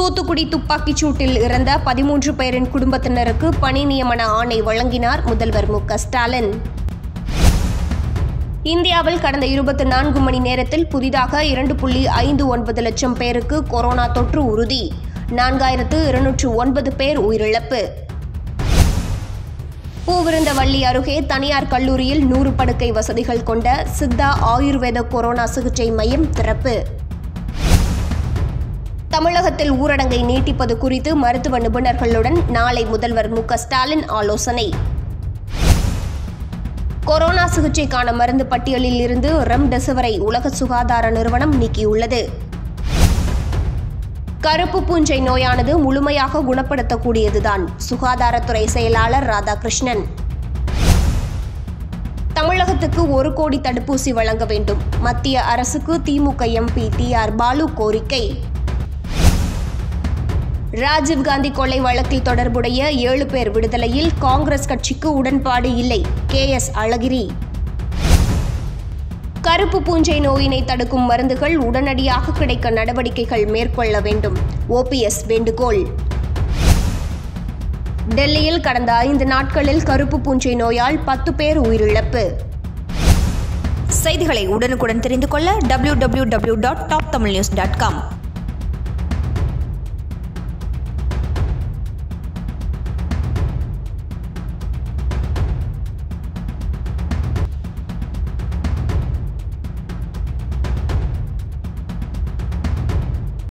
தூத்துக்குடி துப்பாக்கிச் சூட்டில் இறந்த பதிமூன்று பேரின் குடும்பத்தினருக்கு பணி நியமன ஆணை வழங்கினார் முதல்வர் மு க ஸ்டாலின் இந்தியாவில் கடந்த இருபத்தி நான்கு மணி நேரத்தில் புதிதாக இரண்டு புள்ளி ஐந்து ஒன்பது லட்சம் பேருக்கு கொரோனா தொற்று உறுதி நான்காயிரத்து இருநூற்று ஒன்பது பேர் உயிரிழப்பு பூவிருந்தவள்ளி அருகே தனியார் கல்லூரியில் நூறு படுக்கை வசதிகள் கொண்ட சித்தா ஆயுர்வேத கொரோனா சிகிச்சை மையம் திறப்பு தமிழகத்தில் ஊரடங்கை நீட்டிப்பது குறித்து மருத்துவ நிபுணர்களுடன் நாளை முதல்வர் மு க ஸ்டாலின் ஆலோசனை கொரோனா சிகிச்சைக்கான மருந்து பட்டியலில் இருந்து ரெம்டெசிவிரை உலக சுகாதார நிறுவனம் நீக்கியுள்ளது கருப்பு பூஞ்சை நோயானது முழுமையாக குணப்படுத்தக்கூடியதுதான் சுகாதாரத்துறை செயலாளர் ராதாகிருஷ்ணன் தமிழகத்துக்கு ஒரு கோடி தடுப்பூசி வழங்க வேண்டும் மத்திய அரசுக்கு DMK MP T R Baalu கோரிக்கை ராஜீவ்காந்தி கொலை வழக்கில் தொடர்புடைய ஏழு பேர் விடுதலையில் காங்கிரஸ் கட்சிக்கு உடன்பாடு இல்லை கே எஸ் அழகிரி கருப்பு பூஞ்சை நோயினை தடுக்கும் மருந்துகள் உடனடியாக கிடைக்க நடவடிக்கைகள் மேற்கொள்ள வேண்டும் ஓபிஎஸ் வேண்டுகோள் டெல்லியில் கடந்த ஐந்து நாட்களில் கருப்பு பூஞ்சை நோயால் பத்து பேர் உயிரிழப்பு செய்திகளை உடனுக்குடன் தெரிந்து கொள்ள www.toptamilnews.com